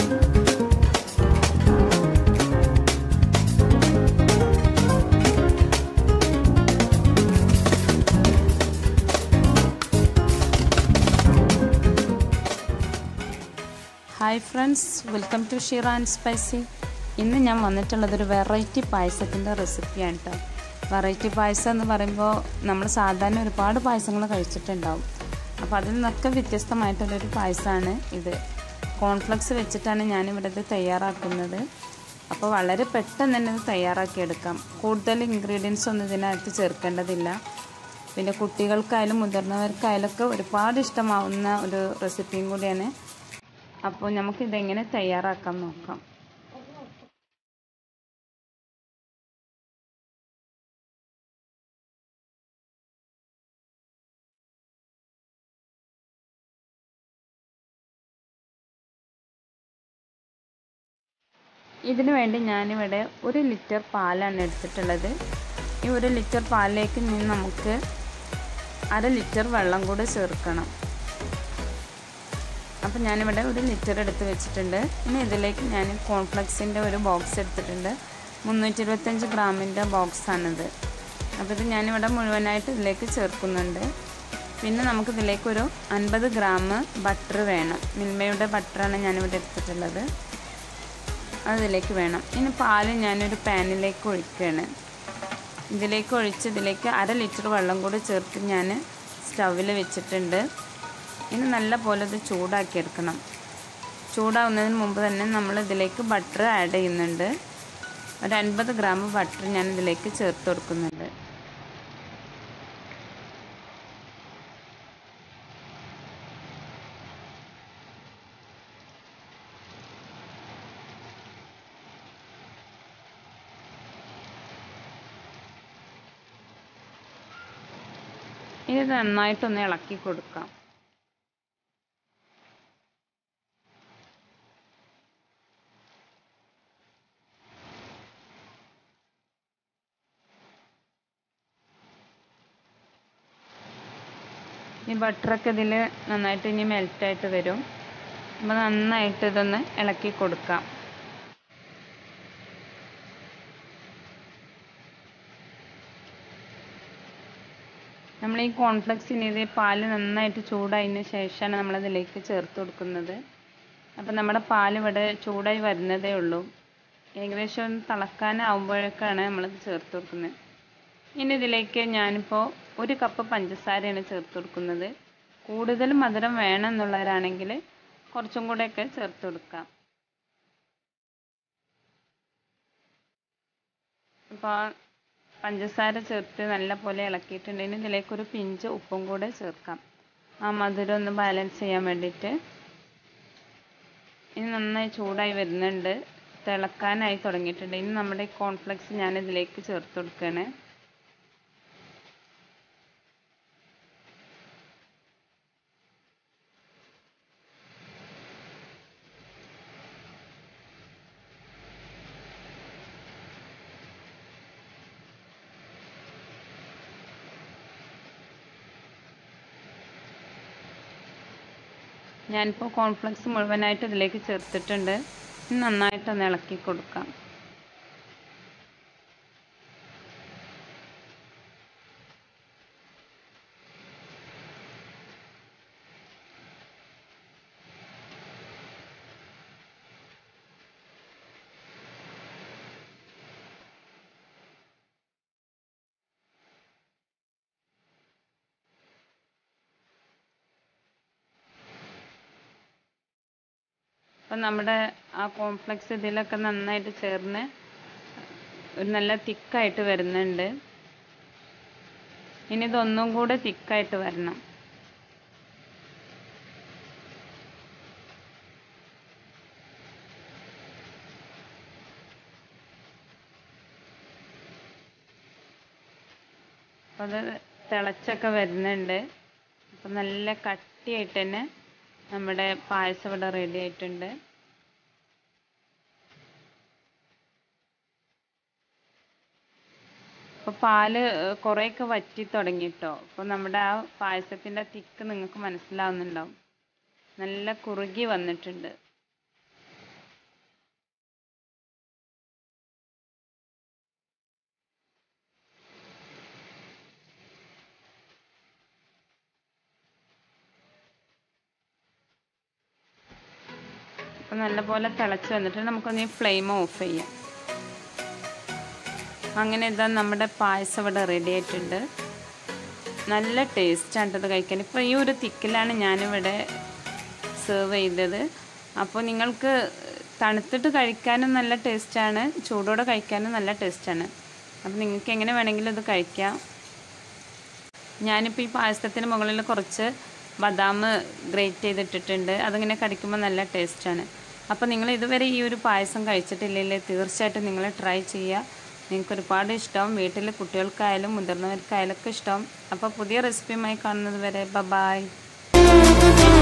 hi friends welcome to Sheera and spicy ഇന്ന് ഞാൻ വന്നിട്ടുള്ളത് ഒരു വെറൈറ്റി പായസത്തിൻ്റെ റെസിപ്പിയാണ് കേട്ടോ വെറൈറ്റി പായസം എന്ന് പറയുമ്പോൾ നമ്മൾ സാധാരണ ഒരുപാട് പായസങ്ങൾ കഴിച്ചിട്ടുണ്ടാവും അപ്പോൾ അതിൽ നിന്നൊക്കെ വ്യത്യസ്തമായിട്ടുള്ളൊരു പായസമാണ് ഇത് കോൺഫ്ലക്സ് വെച്ചിട്ടാണ് ഞാനിവിടെ ഇത് തയ്യാറാക്കുന്നത് അപ്പോൾ വളരെ പെട്ടെന്ന് തന്നെ ഇത് തയ്യാറാക്കിയെടുക്കാം കൂടുതൽ ഇൻഗ്രീഡിയൻസ് ഒന്നും ഇതിനകത്ത് ചേർക്കേണ്ടതില്ല പിന്നെ കുട്ടികൾക്കായാലും മുതിർന്നവർക്കായാലും ഒക്കെ ഒരുപാട് ഇഷ്ടമാവുന്ന ഒരു റെസിപ്പിയും കൂടിയാണ് അപ്പോൾ നമുക്ക് ഇതെങ്ങനെ തയ്യാറാക്കാം നോക്കാം ഇതിനു വേണ്ടി ഞാനിവിടെ ഒരു ലിറ്റർ പാലാണ് എടുത്തിട്ടുള്ളത് ഈ ഒരു ലിറ്റർ പാലിലേക്ക് നിന്ന് നമുക്ക് അര ലിറ്റർ വെള്ളം കൂടെ ചേർക്കണം അപ്പോൾ ഞാനിവിടെ ഒരു ലിറ്റർ എടുത്ത് വെച്ചിട്ടുണ്ട് ഇനി ഇതിലേക്ക് ഞാൻ കോൺഫ്ലെക്സിൻ്റെ ഒരു ബോക്സ് എടുത്തിട്ടുണ്ട് മുന്നൂറ്റി ഇരുപത്തഞ്ച് ഗ്രാമിൻ്റെ ബോക്സാണിത് അപ്പോൾ ഇത് ഞാനിവിടെ മുഴുവനായിട്ട് ഇതിലേക്ക് ചേർക്കുന്നുണ്ട് പിന്നെ നമുക്ക് ഇതിലേക്കൊരു അൻപത് ഗ്രാം ബട്ടർ വേണം മിൽമയുടെ ബട്ടറാണ് ഞാനിവിടെ എടുത്തിട്ടുള്ളത് അതിലേക്ക് വേണം ഇനി പാല് ഞാനൊരു പാനിലേക്ക് ഒഴിക്കുകയാണ് ഇതിലേക്ക് ഒഴിച്ച് ഇതിലേക്ക് അര ലിറ്റർ വെള്ളം കൂടി ചേർത്ത് ഞാൻ സ്റ്റൗവിൽ വെച്ചിട്ടുണ്ട് ഇനി നല്ല പോലെ ഇത് ചൂടാക്കിയെടുക്കണം ചൂടാവുന്നതിന് മുമ്പ് തന്നെ നമ്മൾ ഇതിലേക്ക് ബട്ടർ ആഡ് ചെയ്യുന്നുണ്ട് ഒരു അൻപത് ഗ്രാം ബട്ടർ ഞാൻ ഇതിലേക്ക് ചേർത്ത് കൊടുക്കുന്നുണ്ട് ഇത് നന്നായിട്ടൊന്ന് ഇളക്കി കൊടുക്കാം ഈ ബട്ടറൊക്കെ ഇതിൽ നന്നായിട്ട് ഇനി മെൽറ്റായിട്ട് വരും അപ്പോൾ നന്നായിട്ട് ഇതൊന്ന് ഇളക്കി കൊടുക്കാം നമ്മൾ ഈ കോൺഫ്ലെക്സിന് ഇത് പാല് നന്നായിട്ട് ചൂടായതിന് ശേഷമാണ് നമ്മളതിലേക്ക് ചേർത്ത് കൊടുക്കുന്നത് അപ്പം നമ്മുടെ പാൽ ഇവിടെ ചൂടായി വരുന്നതേ ഉള്ളൂ ഏകദേശം ഒന്ന് തിളക്കാനാവുമ്പോഴേക്കാണ് നമ്മളത് ചേർത്ത് കൊടുക്കുന്നത് ഇനി ഇതിലേക്ക് ഞാനിപ്പോൾ ഒരു കപ്പ് പഞ്ചസാരയാണ് ചേർത്ത് കൊടുക്കുന്നത് കൂടുതൽ മധുരം വേണം എന്നുള്ളവരാണെങ്കിൽ കുറച്ചും കൂടെയൊക്കെ ചേർത്ത് കൊടുക്കാം അപ്പോൾ പഞ്ചസാര ചേർത്ത് നല്ല പോലെ ഇളക്കിയിട്ടുണ്ടെങ്കിൽ ഇതിലേക്ക് ഒരു പിഞ്ച് ഉപ്പും കൂടെ ചേർക്കാം ആ മധുരം ഒന്ന് ബാലൻസ് ചെയ്യാൻ വേണ്ടിയിട്ട് ഇനി നന്നായി ചൂടായി വരുന്നുണ്ട് തിളക്കാനായി തുടങ്ങിയിട്ടുണ്ട് ഇനി നമ്മുടെ കോൺഫ്ലെക്സ് ഞാൻ ഇതിലേക്ക് ചേർത്ത് കൊടുക്കുകയാണ് ഞാനിപ്പോൾ കോൺഫ്ലെക്സ് മുഴുവനായിട്ട് ഇതിലേക്ക് ചേർത്തിട്ടുണ്ട് നന്നായിട്ടൊന്ന് ഇളക്കി കൊടുക്കാം അപ്പം നമ്മുടെ ആ കോംപ്ലക്സ് ഇതിലൊക്കെ നന്നായിട്ട് ചേർന്ന് ഒരു നല്ല തിക്കായിട്ട് വരുന്നുണ്ട് ഇനി ഇതൊന്നും കൂടെ തിക്കായിട്ട് വരണം അപ്പം അത് തിളച്ചൊക്കെ വരുന്നുണ്ട് അപ്പം നല്ല കട്ടിയായിട്ട് തന്നെ നമ്മുടെ പായസം ഇവിടെ റെഡി ആയിട്ടുണ്ട് അപ്പോൾ പാല് കുറേയൊക്കെ വറ്റി തുടങ്ങിട്ടോ അപ്പോൾ നമ്മുടെ ആ പായസത്തിൻ്റെ തിക്ക് നിങ്ങൾക്ക് മനസ്സിലാവുന്നുണ്ടാവും നല്ല കുറുകി വന്നിട്ടുണ്ട് അപ്പോൾ നല്ലപോലെ തിളച്ച് വന്നിട്ട് നമുക്കൊന്ന് ഈ ഫ്ലെയിം ഓഫ് ചെയ്യാം അങ്ങനെ ഇതാ നമ്മുടെ പായസം ഇവിടെ റെഡി ആയിട്ടുണ്ട് നല്ല ടേസ്റ്റാണ് ഇത് കഴിക്കാൻ ഇപ്പോൾ ഈ ഒരു തിക്കിലാണ് ഞാനിവിടെ സെർവ് ചെയ്തത് അപ്പോൾ നിങ്ങൾക്ക് തണുത്തിട്ട് കഴിക്കാനും നല്ല ടേസ്റ്റാണ് ചൂടോടെ കഴിക്കാനും നല്ല ടേസ്റ്റാണ് അപ്പോൾ നിങ്ങൾക്ക് എങ്ങനെ വേണമെങ്കിലും ഇത് കഴിക്കാം ഞാനിപ്പോൾ ഈ പായസത്തിന് മുകളിൽ കുറച്ച് ബദാം ഗ്രേറ്റ് ചെയ്തിട്ടിട്ടുണ്ട് അതിങ്ങനെ കടിക്കുമ്പോൾ നല്ല ടേസ്റ്റാണ് അപ്പോൾ നിങ്ങൾ ഇതുവരെ ഈ ഒരു പായസം കഴിച്ചിട്ടില്ലെങ്കിൽ തീർച്ചയായിട്ടും നിങ്ങൾ ട്രൈ ചെയ്യുക നിങ്ങൾക്ക് ഒരുപാട് ഇഷ്ടമാവും വീട്ടിൽ കുട്ടികൾക്കായാലും മുതിർന്നവർക്കായാലും ഒക്കെ ഇഷ്ടമാവും അപ്പോൾ പുതിയ റെസിപ്പിയുമായി കാണുന്നത് വരെ ബ ബായ്